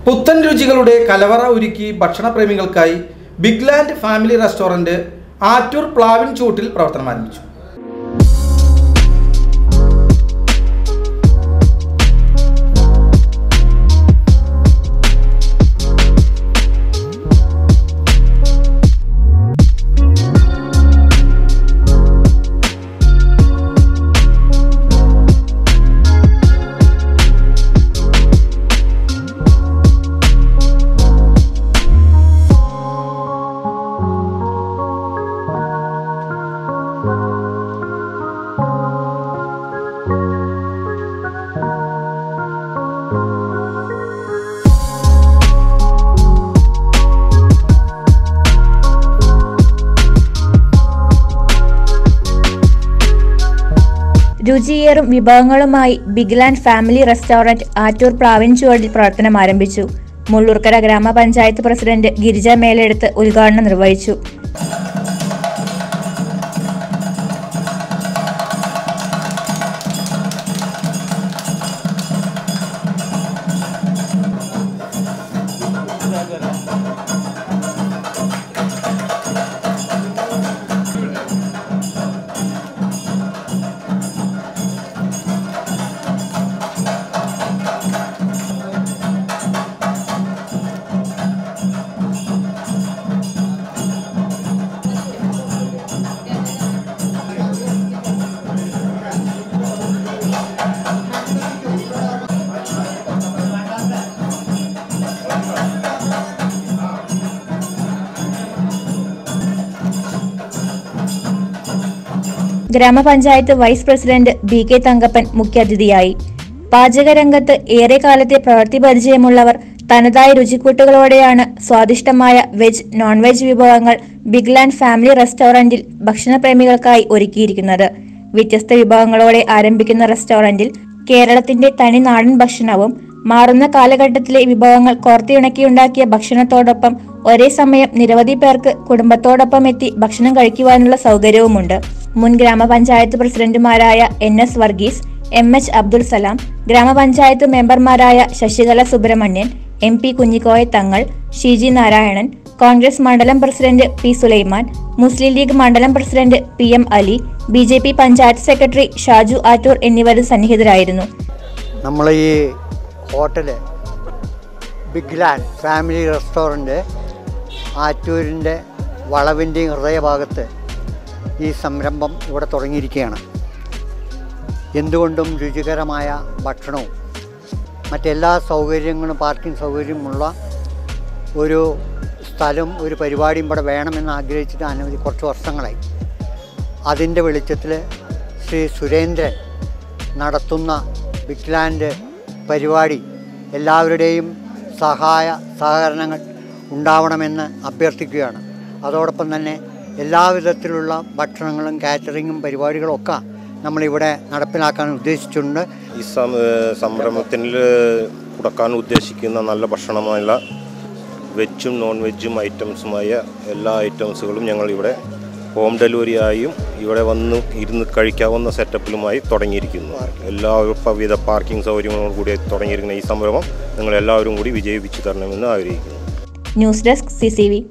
പുത്തൻ രുചികളുടെ കലവറ ഒരുക്കി ഭക്ഷണപ്രേമികൾക്കായി big land family restaurant Attur പ്ലാവിൻ ചൂട്ടിൽ പ്രവർത്തനം ആരംഭിച്ചു രുചിയേറും വിഭവങ്ങളുമായി big land family restaurant Attur പ്രാവിൻചുവടിൽ പ്രവർത്തനം ആരംഭിച്ചു മുള്ളൂർക്കര ഗ്രാമപഞ്ചായത്ത് പ്രസിഡന്റ് ഗിരിജ മേലെടുത്ത് ഉദ്ഘാടനം നിർവഹിച്ചു ഗ്രാമപഞ്ചായത്ത് vice president B K Thankappan മുഖ്യാതിഥിയായി പാചകരംഗത്ത് ഏറെ കാലത്തെ പ്രവൃത്തി പരിചയമുള്ളവർ തനതായ രുചിക്കൂട്ടുകളോടെയാണ് സ്വാദിഷ്ടമായ വെജ് നോൺ വെജ് വിഭവങ്ങൾ ബിഗ് ലാൻഡ് ഫാമിലി റെസ്റ്റോറന്റിൽ ഭക്ഷണപ്രേമികൾക്കായി ഒരുക്കിയിരിക്കുന്നത് വ്യത്യസ്ത വിഭവങ്ങളോടെ ആരംഭിക്കുന്ന റെസ്റ്റോറന്റിൽ കേരളത്തിന്റെ തനി നാടൻ ഭക്ഷണവും മാറുന്ന കാലഘട്ടത്തിലെ വിഭവങ്ങൾ കോർത്തിയിണക്കിയുണ്ടാക്കിയ ഭക്ഷണത്തോടൊപ്പം ഒരേ സമയം നിരവധി പേർക്ക് കുടുംബത്തോടൊപ്പം എത്തി ഭക്ഷണം കഴിക്കുവാനുള്ള സൗകര്യവുമുണ്ട് മുൻ ഗ്രാമപഞ്ചായത്ത് പ്രസിഡന്റുമാരായ N S Varghese M H Abdul Salam ഗ്രാമപഞ്ചായത്ത് മെമ്പർമാരായ ശശികല സുബ്രഹ്മണ്യൻ എം പി കുഞ്ഞിക്കോയ തങ്ങൾ ഷിജി നാരായണൻ കോൺഗ്രസ് മണ്ഡലം പ്രസിഡന്റ് പി സുലൈമാൻ മുസ്ലിം ലീഗ് മണ്ഡലം president P M Ali B J P panchayat secretary Shaju Attur എന്നിവരും സന്നിഹിതരായിരുന്നു നമ്മൾ ഈ hotel big land family restaurant ആറ്റൂരിൻ്റെ വളവിൻ്റെയും ഹൃദയഭാഗത്ത് ഈ സംരംഭം ഇവിടെ തുടങ്ങിയിരിക്കുകയാണ് എന്തുകൊണ്ടും രുചികരമായ ഭക്ഷണവും മറ്റെല്ലാ സൗകര്യങ്ങളും പാർക്കിംഗ് സൗകര്യമുള്ള ഒരു സ്ഥലം ഒരു പരിപാടിയും ഇവിടെ വേണമെന്ന് ആഗ്രഹിച്ചിട്ട് അനവധി കുറച്ച് വർഷങ്ങളായി അതിൻ്റെ വെളിച്ചത്തിൽ ശ്രീ സുരേന്ദ്രൻ നടത്തുന്ന ബിഗ് ലാൻഡ് പരിപാടി എല്ലാവരുടെയും സഹായ സഹകരണങ്ങൾ ഉണ്ടാവണമെന്ന് അഭ്യർത്ഥിക്കുകയാണ് അതോടൊപ്പം തന്നെ എല്ലാവിധത്തിലുള്ള ഭക്ഷണങ്ങളും കാറ്ററിങ്ങും പരിപാടികളും ഒക്കെ നമ്മളിവിടെ നടപ്പിലാക്കാൻ ഉദ്ദേശിച്ചിട്ടുണ്ട് ഈ സം- സംരംഭത്തിൽ കൊടുക്കാൻ ഉദ്ദേശിക്കുന്ന നല്ല ഭക്ഷണമായ വെജും നോൺ വെജും ഐറ്റംസുമായ എല്ലാ ഐറ്റംസുകളും ഞങ്ങൾ ഇവിടെ ഹോം ഡെലിവറി ആയും ഇവിടെ വന്ന് ഇരുന്ന് കഴിക്കാവുന്ന സെറ്റപ്പിലുമായി തുടങ്ങിയിരിക്കുന്നു എല്ലാവരും വിധ പാർക്കിംഗ് സൗകര്യങ്ങളോട് കൂടി തുടങ്ങിയിരിക്കുന്ന ഈ സംരംഭം നിങ്ങൾ എല്ലാവരും കൂടി വിജയിപ്പിച്ചു തരണമെന്ന് ആഗ്രഹിക്കുന്നു ന്യൂസ് ഡെസ്ക് സി